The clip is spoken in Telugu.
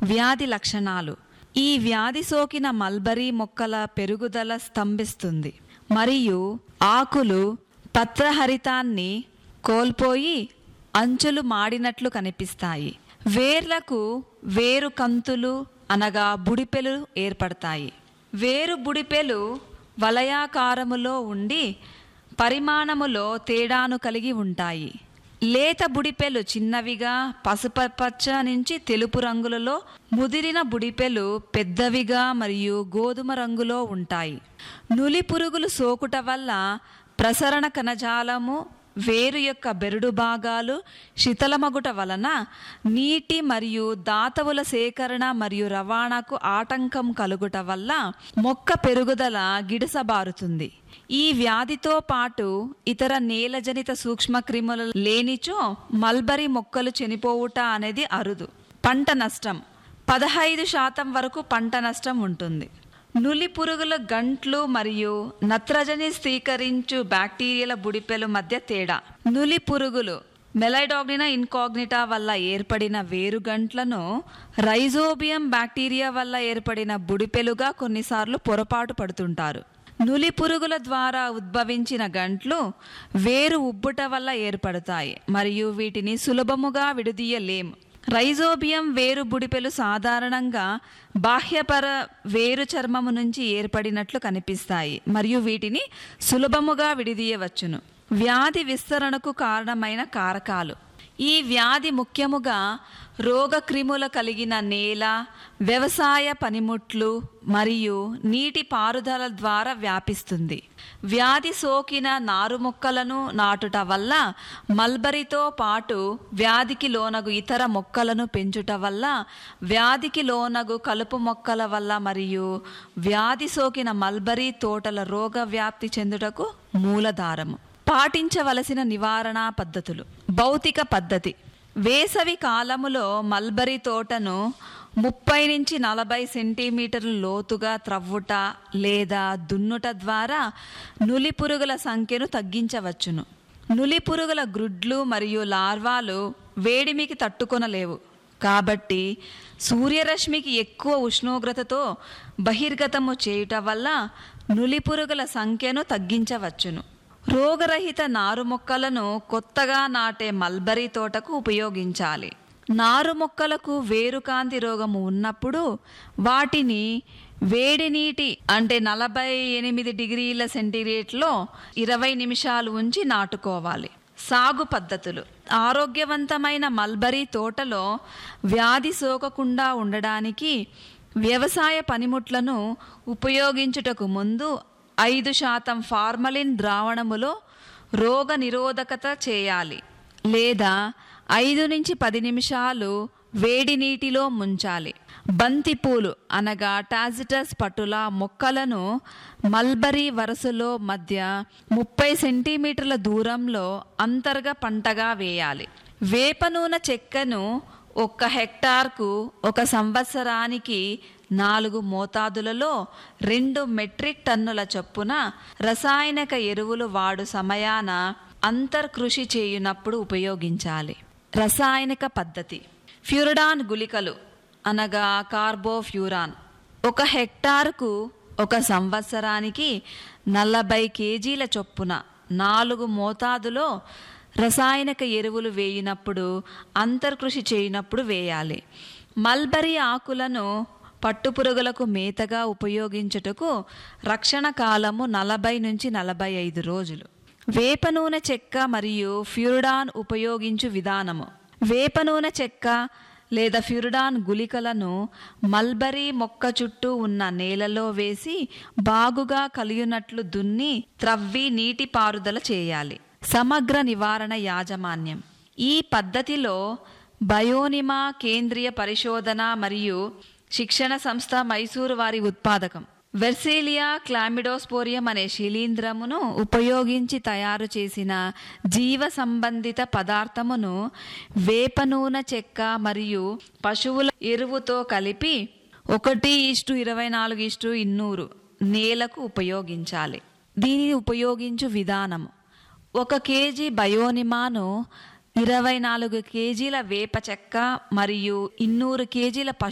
వ్యాధి లక్షణాలు ఈ వ్యాధి సోకిన మల్బరీ మొక్కల పెరుగుదల స్తంభిస్తుంది మరియు ఆకులు పత్రహరితాన్ని కోల్పోయి అంచులు మాడినట్లు కనిపిస్తాయి వేర్లకు వేరు కంతులు అనగా బుడిపెలు ఏర్పడతాయి వేరు బుడిపెలు వలయాకారములో ఉండి పరిమాణములో తేడాను కలిగి ఉంటాయి లేత బుడిపెలు చిన్నవిగా పసుపచ్చ నుంచి తెలుపు రంగులలో ముదిరిన బుడిపెలు పెద్దవిగా మరియు గోధుమ రంగులో ఉంటాయి నులి పురుగులు సోకుట వల్ల ప్రసరణ కణజాలము వేరు యొక్క బెరడు భాగాలు శిథలమగుట వలన నీటి మరియు దాతవుల సేకరణ మరియు రవాణాకు ఆటంకం కలుగుట వల్ల మొక్క పెరుగుదల గిడసబారుతుంది ఈ వ్యాధితో పాటు ఇతర నేలజనిత సూక్ష్మక్రిములు లేనిచో మల్బరీ మొక్కలు చనిపోవుట అనేది అరుదు పంట నష్టం పదహైదు శాతం వరకు పంట నష్టం ఉంటుంది నులి పురుగుల గంట్లు మరియు నత్రజని స్వీకరించు బ్యాక్టీరియాల బుడిపెలు మధ్య తేడా నులి పురుగులు మెలైడాగ్నినా ఇన్కాగ్నిటా వల్ల ఏర్పడిన వేరుగంట్లను రైజోబియం బ్యాక్టీరియా వల్ల ఏర్పడిన బుడిపెలుగా కొన్నిసార్లు పొరపాటు పడుతుంటారు నులి పురుగుల ద్వారా ఉద్భవించిన గంట్లు వేరు ఉబ్బుట వల్ల ఏర్పడతాయి మరియు వీటిని సులభముగా విడదీయలేము రైజోబియం వేరు బుడిపెలు సాధారణంగా బాహ్యపర వేరు చర్మము నుంచి ఏర్పడినట్లు కనిపిస్తాయి మరియు వీటిని సులభముగా విడిదీయవచ్చును వ్యాధి విస్తరణకు కారణమైన కారకాలు ఈ వ్యాధి ముఖ్యముగా రోగక్రిముల కలిగిన నేల వ్యవసాయ పనిముట్లు మరియు నీటి పారుదల ద్వారా వ్యాపిస్తుంది వ్యాధి సోకిన నారు మొక్కలను నాటుట వల్ల మల్బరీతో పాటు వ్యాధికి లోనగు ఇతర మొక్కలను పెంచుట వల్ల వ్యాధికి లోనగు కలుపు మొక్కల వల్ల మరియు వ్యాధి సోకిన మల్బరీ తోటల రోగ వ్యాప్తి చెందుటకు మూలధారము పాటించవలసిన నివారణ పద్ధతులు భౌతిక పద్ధతి వేసవి కాలములో మల్బరీ తోటను ముప్పై నుంచి నలభై సెంటీమీటర్లు లోతుగా త్రవ్వుట లేదా దున్నుట ద్వారా నులి పురుగుల సంఖ్యను తగ్గించవచ్చును నులి పురుగుల గ్రుడ్లు మరియు లార్వాలు వేడిమికి తట్టుకొనలేవు కాబట్టి సూర్యరశ్మికి ఎక్కువ ఉష్ణోగ్రతతో బహిర్గతము చేయుట వల్ల నులి పురుగుల సంఖ్యను తగ్గించవచ్చును రోగరహిత నారు మొక్కలను కొత్తగా నాటే మల్బరీ తోటకు ఉపయోగించాలి నారు మొక్కలకు వేరుకాంతి రోగము ఉన్నప్పుడు వాటిని వేడి నీటి అంటే నలభై ఎనిమిది డిగ్రీల సెంటీగ్రేడ్లో ఇరవై నిమిషాలు ఉంచి నాటుకోవాలి సాగు పద్ధతులు ఆరోగ్యవంతమైన మల్బరీ తోటలో వ్యాధి సోకకుండా ఉండడానికి వ్యవసాయ పనిముట్లను ఉపయోగించుటకు ముందు ఐదు శాతం ఫార్మలిన్ ద్రావణములో రోగ నిరోధకత చేయాలి లేదా ఐదు నుంచి పది నిమిషాలు వేడి నీటిలో ముంచాలి బంతిపూలు అనగా టాజిటస్ పటుల మొక్కలను మల్బరీ వరుసలో మధ్య ముప్పై సెంటీమీటర్ల దూరంలో అంతర్గ పంటగా వేయాలి వేప నూనె చెక్కను ఒక్క హెక్టార్కు ఒక సంవత్సరానికి నాలుగు మోతాదులలో రెండు మెట్రిక్ టన్నుల చొప్పున రసాయనిక ఎరువులు వాడు సమయాన అంతర్కృషి చేయునప్పుడు ఉపయోగించాలి రసాయనిక పద్ధతి ఫ్యూరడాన్ గుళికలు అనగా కార్బోఫ్యూరాన్ ఒక హెక్టార్కు ఒక సంవత్సరానికి నలభై కేజీల చొప్పున నాలుగు మోతాదులో రసాయనిక ఎరువులు వేయినప్పుడు అంతర్కృషి చేయనప్పుడు వేయాలి మల్బరీ ఆకులను పట్టుపురుగులకు మేతగా ఉపయోగించుటకు రక్షణ కాలము నలభై నుంచి నలభై ఐదు రోజులు వేప నూనె చెక్క మరియు ఫ్యూరిడాన్ ఉపయోగించు విధానము వేప నూనె చెక్క లేదా ఫ్యూరిడాన్ గుళికలను మల్బరీ మొక్క చుట్టూ ఉన్న నేలలో వేసి బాగుగా కలిగినట్లు దున్ని త్రవ్వి నీటి పారుదల చేయాలి సమగ్ర నివారణ యాజమాన్యం ఈ పద్ధతిలో బయోనిమా కేంద్రీయ పరిశోధన మరియు శిక్షణ సంస్థ మైసూరు వారి ఉత్పాదకం వెర్సేలియా క్లామిడోస్పోరియం అనే శిలీంధ్రమును ఉపయోగించి తయారు చేసిన జీవ సంబంధిత పదార్థమును వేప నూనె చెక్క మరియు పశువుల ఎరువుతో కలిపి ఒకటి ఇష్టు ఇరవై నాలుగు ఇష్టు ఇన్నూరు నేలకు ఉపయోగించాలి దీనిని ఉపయోగించు విధానము ఒక కేజీ బయోనిమాను ఇరవై నాలుగు కేజీల వేప చెక్క మరియు ఇన్నూరు కేజీల పశు